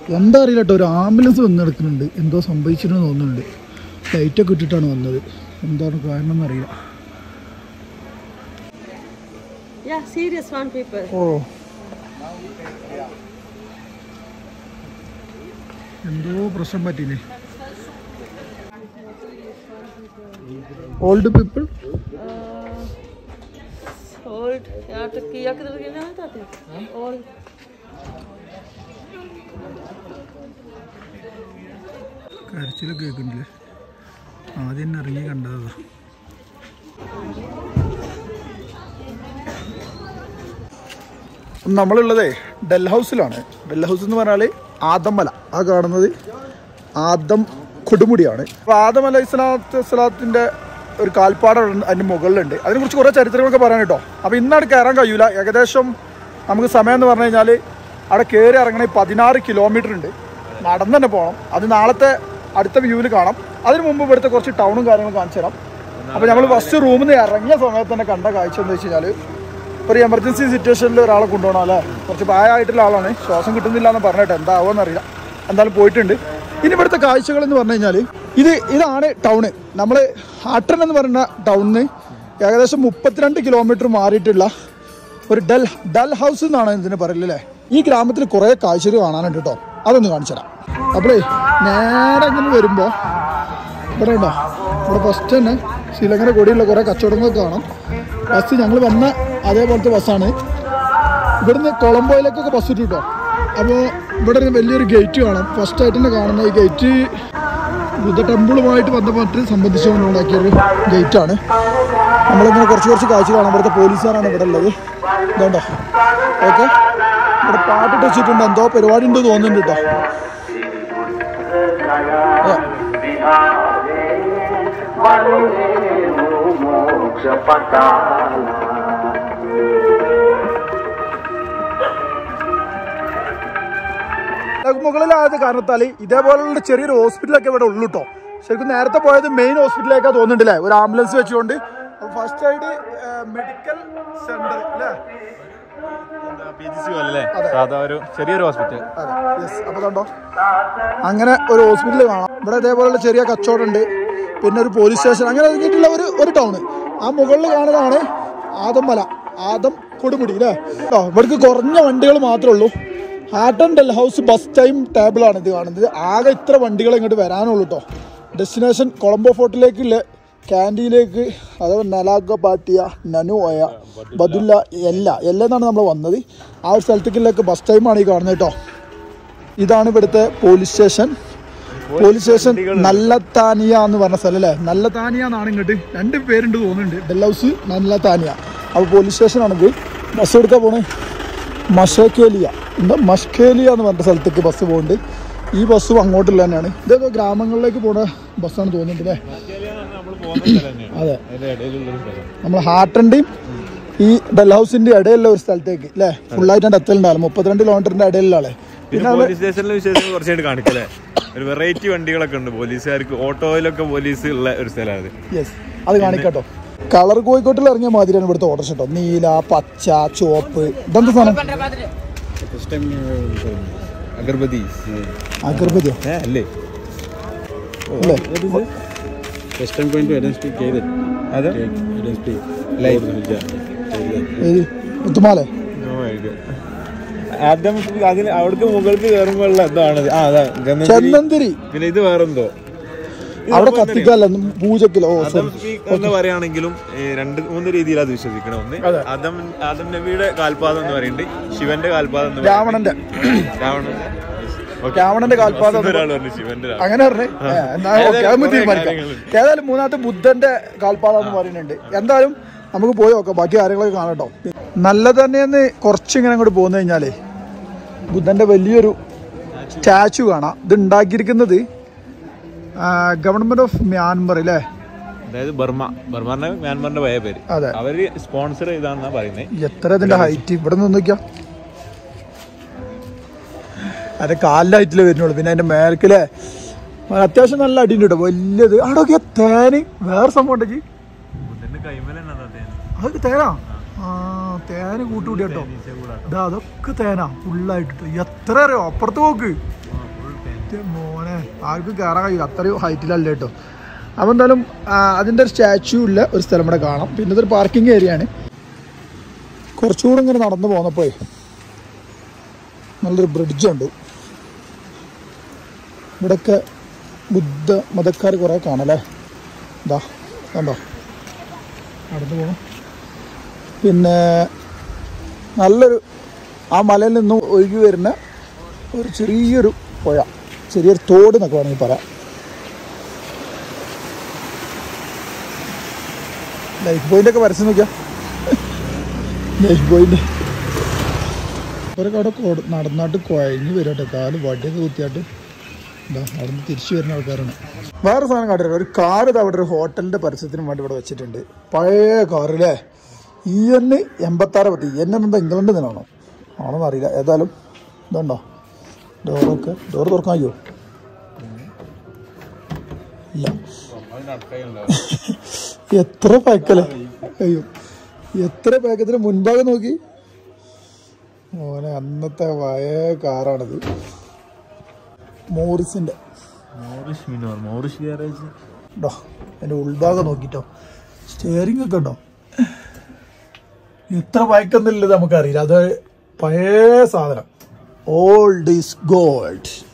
എന്താ അറിയില്ല കേട്ടോ ഒരു ആംബുലൻസ് വന്ന് കിടക്കുന്നുണ്ട് എന്തോ സംഭവിച്ചിട്ടെന്ന് തോന്നുന്നുണ്ട് ലൈറ്റൊക്കെ ഇട്ടിട്ടാണ് വന്നത് എന്താണ് കാരണം എന്നറിയില്ല Yeah, serious one people. ഓ എന്തോ പ്രശ്നം പറ്റിയില്ലേ old people Old. Ja, to kiya ke dal gena ta te. Old. കരച്ചിലൊക്കെ കേൾക്കുന്നില്ലേ ആദ്യം തന്നെ ഇറങ്ങി കണ്ടതാ നമ്മളുള്ളതേ ഡെൽ ഹൗസിലാണ് ഡെൽ ഹൗസ് എന്ന് പറഞ്ഞാൽ ആദമല ആ കാണുന്നത് ആദം കൊടുമുടിയാണ് അപ്പോൾ ആദം അല ഇസ്ലാത്ത് ഇസ്ലാത്തിൻ്റെ ഒരു കാൽപ്പാട് അതിൻ്റെ മുകളിലുണ്ട് അതിനെക്കുറിച്ച് കുറേ ചരിത്രങ്ങളൊക്കെ പറയാൻ കേട്ടോ അപ്പോൾ ഇന്നവിടെ കയറാൻ കഴിയൂല ഏകദേശം നമുക്ക് സമയം എന്ന് പറഞ്ഞു കഴിഞ്ഞാൽ അവിടെ കയറി ഇറങ്ങണേ പതിനാറ് കിലോമീറ്റർ ഉണ്ട് നടന്നു തന്നെ പോകണം അത് നാളത്തെ അടുത്ത വ്യൂവിൽ കാണാം അതിന് മുമ്പ് ഇവിടുത്തെ കുറച്ച് ടൗണും കാര്യങ്ങളും കാണിച്ചു തരാം അപ്പോൾ നമ്മൾ ഫസ്റ്റ് റൂമിൽ നിന്ന് ഇറങ്ങിയ സമയത്ത് തന്നെ കണ്ട കാഴ്ച എന്ന് വെച്ച് കഴിഞ്ഞാൽ ഒരു എമർജൻസി സിറ്റുവേഷനിൽ ഒരാളെ കൊണ്ടുപോകണം അല്ലേ കുറച്ച് പ്രായമായിട്ടുള്ള ആളാണ് ശ്വാസം കിട്ടുന്നില്ല എന്ന് പറഞ്ഞിട്ട് എന്താവുമെന്ന് അറിയില്ല എന്തായാലും പോയിട്ടുണ്ട് ഇനി ഇവിടുത്തെ കാഴ്ചകൾ എന്ന് പറഞ്ഞു കഴിഞ്ഞാൽ ഇത് ഇതാണ് ടൗണ് നമ്മൾ ഹാട്ടൻ എന്ന് പറയുന്ന ടൗണിന് ഏകദേശം മുപ്പത്തിരണ്ട് കിലോമീറ്റർ മാറിയിട്ടുള്ള ഒരു ഡൽ ഡൽ ഹൗസ് എന്നാണ് ഇതിന് പറയല് അല്ലേ ഈ ഗ്രാമത്തിൽ കുറേ കാഴ്ചകൾ കാണാനുണ്ട് കേട്ടോ അതൊന്ന് കാണിച്ചു തരാം അപ്പോഴേ നേരെ ഇങ്ങനെ വരുമ്പോൾ ഇവിടെ ഉണ്ടോ ഇവിടെ ഫസ്റ്റ് തന്നെ ശ്രീലങ്കയുടെ കൂടെയുള്ള കുറേ കച്ചവടങ്ങളൊക്കെ കാണാം ബസ് ഞങ്ങൾ വന്ന അതേപോലത്തെ ബസ്സാണ് ഇവിടുന്ന് കൊളംബോയിലേക്കൊക്കെ ബസ് ഇട്ടു കേട്ടോ അപ്പോൾ ഇവിടെ ഒരു വലിയൊരു ഗേറ്റ് കാണാം ഫസ്റ്റ് ആയിട്ട് തന്നെ കാണുന്ന ഈ ഗേറ്റ് ബുദ്ധ ടെമ്പിളുമായിട്ട് ബന്ധപ്പെട്ട് സംബന്ധിച്ചുകൊണ്ട് ഉണ്ടാക്കിയൊരു ഗേറ്റാണ് നമ്മളിങ്ങനെ കുറച്ച് കുറച്ച് കാഴ്ച കാണാം ഇവിടുത്തെ പോലീസുകാരാണ് ഇവിടെ ഉള്ളത് ഇതുണ്ടോ ഓക്കെ ഇവിടെ പാട്ടിട്ട് വെച്ചിട്ടുണ്ട് എന്തോ പരിപാടി ഉണ്ട് തോന്നുന്നുണ്ട് കേട്ടോ മുകളിലായത് കാരണത്താൽ ഇതേപോലുള്ള ചെറിയൊരു ഹോസ്പിറ്റലൊക്കെ ഇവിടെ ഉള്ളു കേട്ടോ ശരിക്കും നേരത്തെ പോയത് മെയിൻ ഹോസ്പിറ്റലിലേക്കാ തോന്നുന്നുണ്ടല്ലേ ഒരു ആംബുലൻസ് വെച്ചുകൊണ്ട് ഫസ്റ്റ് ആയിട്ട് മെഡിക്കൽ സെന്റർ അല്ലേ പി ജി സി അല്ലേ സാധാ ഒരു ചെറിയൊരു ഹോസ്പിറ്റൽ അതെ യെസ് അപ്പോൾ കണ്ടോ അങ്ങനെ ഒരു ഹോസ്പിറ്റൽ കാണാം ഇവിടെ ഇതേപോലുള്ള ചെറിയ കച്ചവടം ഉണ്ട് പിന്നെ ഒരു പോലീസ് സ്റ്റേഷൻ അങ്ങനെ കഴിഞ്ഞിട്ടുള്ള ഒരു ഒരു ടൗണ് ആ മുകളിൽ കാണുന്നതാണ് ആദംമല ആദം കൊടുമുടി അല്ലേ കേട്ടോ ഇവിടേക്ക് കുറഞ്ഞ വണ്ടികൾ മാത്രമേ ഉള്ളൂ Hatton Dell house bus time ടേബിളാണ് ഇത് കാണുന്നത് ആകെ ഇത്ര വണ്ടികൾ ഇങ്ങോട്ട് വരാനുള്ളൂ കേട്ടോ ഡെസ്റ്റിനേഷൻ കൊളംബോ ഫോർട്ടിലേക്കുള്ള ക്യാൻറ്റീനിലേക്ക് അതേപോലെ നലാഗ പാട്ടിയ നനുവയ ബദുല്ല എല്ല എല്ല എന്നാണ് നമ്മൾ വന്നത് ആ ഒരു സ്ഥലത്തേക്കുള്ളൊക്കെ ബസ് ടൈമാണ് ഈ കാണുന്നത് കേട്ടോ ഇതാണ് ഇവിടുത്തെ പോലീസ് സ്റ്റേഷൻ പോലീസ് സ്റ്റേഷൻ നല്ല താനിയ എന്ന് പറഞ്ഞ സ്ഥലം അല്ലേ നല്ല താനിയ എന്നാണ് ഇങ്ങോട്ട് രണ്ട് പേരുണ്ട് തോന്നുന്നുണ്ട് ഡെൽ ഹൗസ് നല്ല താനിയ അപ്പോൾ പോലീസ് സ്റ്റേഷനാണിത് ബസ് എടുക്കാൻ പോണേ മഷക്കേലിയ എന്താ മഷ്കേലിയ എന്ന് പറഞ്ഞ സ്ഥലത്തേക്ക് ബസ് പോകുന്നുണ്ട് ഈ ബസ്സും അങ്ങോട്ടുള്ള തന്നെയാണ് ഇതൊക്കെ ഗ്രാമങ്ങളിലേക്ക് പോണ ബസ്സാണ് തോന്നുന്നുണ്ട് അല്ലേ നമ്മൾ പോകുന്ന സ്ഥലം തന്നെയാണ് അതെ അതിന്റെ ഇടയിലുള്ള ഒരു സ്ഥലം നമ്മൾ ഹാർട്ടൻ്റെയും ഈ ഡെൽ ഹൗസിന്റെ ഇടയിലുള്ള ഒരു സ്ഥലത്തേക്ക് അല്ലേ ഫുള്ളായിട്ട് എത്തലുണ്ടാവും മുപ്പത്തിരണ്ട് കിലോമീറ്ററിന്റെ ഇടയിലുള്ള ആളെ പിന്നെ പോലീസ് സ്റ്റേഷനിലെ വിശേഷം കുറച്ചായിട്ട് കാണിക്കല്ലേ ഒരു വെറൈറ്റി വണ്ടികളൊക്കെ ഉണ്ട് പോലീസുകാർക്ക് ഓട്ടോയിലൊക്കെ പോലീസ് ഉള്ള ഒരു സ്ഥലമാണ് യെസ് അത് കാണിക്കാട്ടോ കളർ കോഴിക്കോട്ടിൽ ഇറങ്ങിയ മാതിരിയാണ് ഇവിടുത്തെ ഓർഡർ കേട്ടോ നീല പച്ച ചുവപ്പ് ഇതെന്താ സാധനം ഫസ്റ്റ് ടൈം അഗർബതി അഗർബതിയോ അല്ലേ അല്ലേ ഫസ്റ്റ് ടൈം പോയിന്റ് ഐഡന്റിറ്റി ചെയ്ത് അതെ ഐഡന്റിറ്റി ഏത് മുത്തുമാലെ ആദ്യം അതിന് അവിടേക്ക് മുകൾക്ക് കയറുമ്പോഴുള്ള എന്താണ് ആ അതാ ഗന്ധം ചെന്നന്തിരി പിന്നെ ഇത് വേറെന്തോ അവിടെ കത്തിക്കല്ല പൂജക്കിലോ ഓ ആദം സോറി സ്പീക്ക് എന്ന് പറയുകയാണെങ്കിലും ഏ, രണ്ട് മൂന്ന് രീതിയിൽ അത് വിശ്വസിക്കണം ഒന്ന് അതെ. ആദം ആദം നബിയുടെ കാൽപാദം എന്ന് പറയുന്നുണ്ട് ശിവന്റെ കാൽപാദം എന്ന് രാവണന്റെ പറയുന്നുണ്ട്. രാവണന്റെ Okay. രാവണന്റെ കാൽപാദം എന്ന് ഒരാൾ പറഞ്ഞു ശിവന്റെ രാ- അങ്ങനെ പറഞ്ഞേ ഏ, എന്നാ ഓക്കെ അത് നമുക്ക് തീരുമാനിക്കാം ഏതായാലും മൂന്നാമത്തെ ബുദ്ധന്റെ കാൽപാദം എന്ന് പറയുന്നുണ്ട് എന്തായാലും നമുക്ക് പോയി നോക്കാം ബാക്കി കാര്യങ്ങളൊക്കെ കാണാട്ടോ നല്ലത് തന്നെയെന്ന് കുറച്ചിങ്ങനെ അങ്ങോട്ട് പോന്നു കഴിഞ്ഞാലേ ബുദ്ധന്റെ വലിയൊരു സ്റ്റാച്ചു കാണാം ഇത് ഉണ്ടാക്കിയിരിക്കുന്നത് ഗവൺമെന്റ് ഓഫ് മ്യാൻമർ അല്ലേ അതായത് ബർമ ബർമാറിന്റെ മ്യാൻമറിന്റെ പഴയ പേര് അതെ അവര് സ്പോൺസർ ചെയ്താന്നാ പറയുന്നത് എത്ര ഇതിന്റെ ഹൈറ്റ് ഇവിടെ നിന്ന് നോക്കിയാ അത് കാലിലായിട്ടില്ലേ വരുന്നുള്ളൂ പിന്നെ അതിന്റെ മേൽക്കിലെ അത്യാവശ്യം നല്ല അടിയുണ്ട് കേട്ടോ വലിയത് അവിടെ തേന് വേറെ സംഭവം ഉണ്ടെങ്കിൽ ബുദ്ധന്റെ കൈമല അതൊക്കെ തേനാ ആ തേന് കൂട്ടുകൂടി കേട്ടോ ഇതാ അതൊക്കെ തേനാ ഫുള്ളായിട്ട് എത്ര അറിയോ അപ്പുറത്ത് നോക്ക് എൻ്റെ മോനെ ആർക്കും കയറാൻ കഴിയില്ല അത്രയും ഹൈറ്റിലല്ല കേട്ടോ അപ്പോൾ എന്തായാലും ആ, അതിൻ്റെ ഒരു സ്റ്റാച്യു ഉള്ള ഒരു സ്ഥലം ഇവിടെ കാണാം പിന്നെ ഇതൊരു പാർക്കിംഗ് ഏരിയ ആണ് കുറച്ചുകൂടെ ഇങ്ങനെ നടന്നു പോന്നപ്പോഴേ നല്ലൊരു ബ്രിഡ്ജ് ഉണ്ട് ഇവിടെയൊക്കെ ബുദ്ധ മതക്കാർ കുറേ കാണല്ലേ ഇതാ കണ്ടോ നടന്നു പോകണം പിന്നെ നല്ലൊരു ആ മലയിൽ നിന്നും ഒഴുകി വരുന്ന ഒരു ചെറിയൊരു പുഴ ചെറിയൊരു തോട് എന്നൊക്കെ വേണമെങ്കിൽ പറയാം ലൈഫ് പോയിന്റ് ഒക്കെ വരച്ച് നോക്കിയാ ലൈഫ് പോയിന്റ് ഒരു കട കോട് നടന്നാട്ട് കുഴഞ്ഞ് വരും കേട്ടോ കാല് വടിയൊക്കെ കുത്തിയാട്ട് ഇതാ അവിടെ നിന്ന് തിരിച്ചു വരുന്ന ആൾക്കാരാണ് വേറെ സാധനം കാട്ടില്ല ഒരു കാർ ഇത് അവിടെ ഒരു ഹോട്ടലിന്റെ പരസ്യത്തിന് വേണ്ടി ഇവിടെ വെച്ചിട്ടുണ്ട് പഴയ കാർ അല്ലേ ഇ എൻ എൺപത്താറ് പറ്റി ഇ എൻ എന്താ ഇംഗ്ലണ്ട് നിന്നാണോ ആണോന്ന് അറിയില്ല ഏതായാലും ഇതുണ്ടോ ഡോറൊക്കെ ഡോറ് തുറക്കാൻ അയ്യോ ഇല്ല എത്ര പാക്കല്ലേ അയ്യോ എത്ര പാക്കത്തിന് മുൻഭാഗം നോക്കി മോനെ അന്നത്തെ പഴയ കാറാണിത് മോറിസിന്റെ മോറിഷ് മിനോർ മോറിഷ് ഗ്യാരേജ് ഉണ്ടോ എൻ്റെ ഉൾഭാഗം നോക്കിട്ടോ സ്റ്റിയറിംഗ് ഒക്കെ ഉണ്ടോ എത്ര പഴക്കുന്നില്ലത് നമുക്കറിയില്ല അത് പഴയ സാധനം ഓൾഡ് ഈസ് ഗോൾഡ്